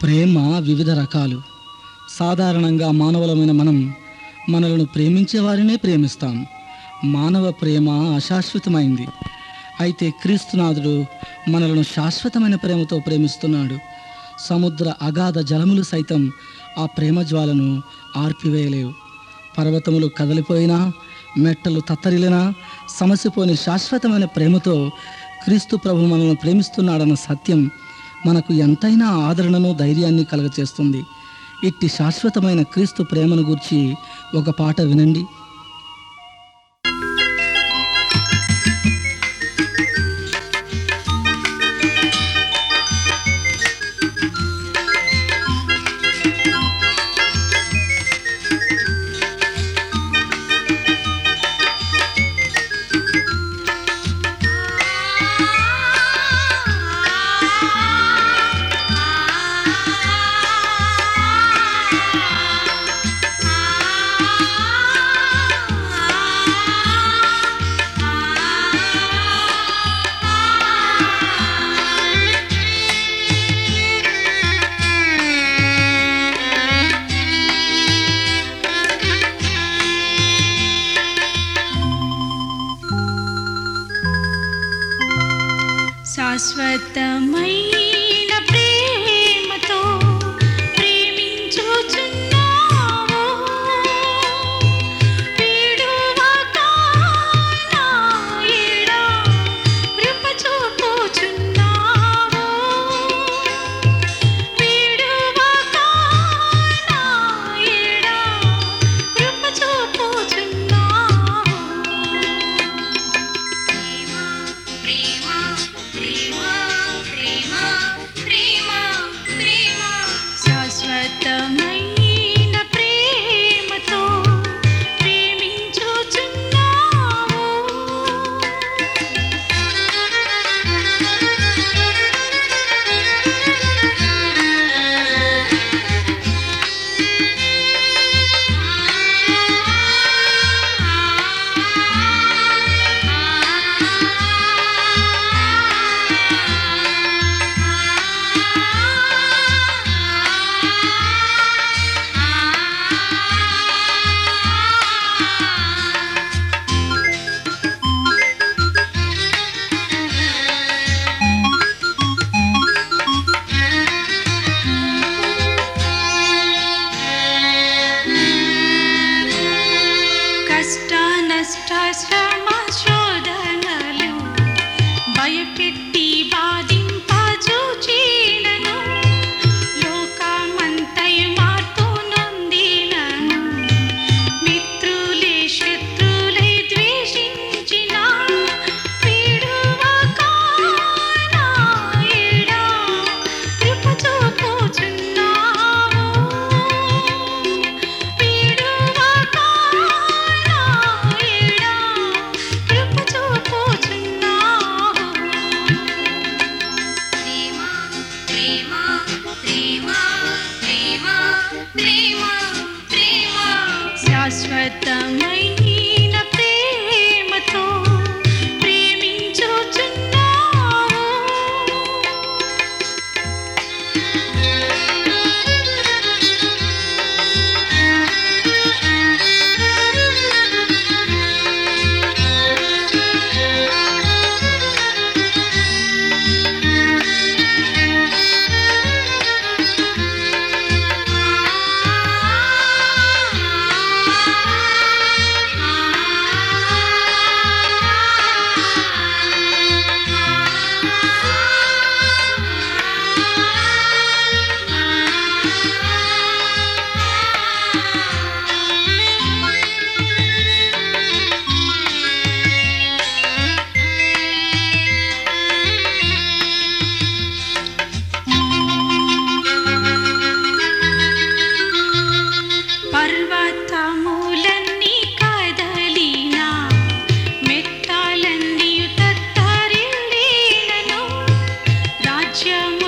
ప్రేమ వివిధ రకాలు సాధారణంగా మానవులమైన మనం మనలను ప్రేమించే వారినే ప్రేమిస్తాం మానవ ప్రేమ అశాశ్వతమైంది అయితే క్రీస్తునాథుడు మనలను శాశ్వతమైన ప్రేమతో ప్రేమిస్తున్నాడు సముద్ర అగాధ జలములు సైతం ఆ ప్రేమ జ్వాలను ఆర్పివేయలేవు పర్వతములు కదలిపోయినా మెట్టలు తత్తరిలినా సమసిపోని శాశ్వతమైన ప్రేమతో క్రీస్తు ప్రభు మనల్ని ప్రేమిస్తున్నాడన్న సత్యం మనకు ఎంతైనా ఆదరణను ధైర్యాన్ని కలగచేస్తుంది ఇట్టి శాశ్వతమైన క్రీస్తు ప్రేమను గూర్చి ఒక పాట వినండి శాశ్వతమైన ప్రేమతో ప్రేమించుచున్నావు విడువక నా ఎడ కృప చూపుచున్నావు విడువక నా ఎడ కృప చూపుచున్నావు ప్రేమ ప్రేమ ప్రేమ ప్రేమ ప్రేమ శాశ్వతమైన ప్రేమతో ప్రేమించుచున్నావు కష్ట నష్ట శ్రమ శోధనలు భయపెట్టి బాధింపజూచినను లోకమంతయు మార్పు నొందినను మిత్రులే శత్రులై ద్వేషించిన విడువక నా ఎడ కృప చూపుచున్నావు విడువక నా ఎడ కృప చూపుచున్నావు ప్రేమ ప్రేమ ప్రేమ ప్రేమ ప్రేమ శాశ్వతమైన ప్రేమతో ప్రేమించుచున్నావు పర్వతములన్నీ కదలినా మెట్టాలన్నీ తత్తరిల్లినను రాజ్యము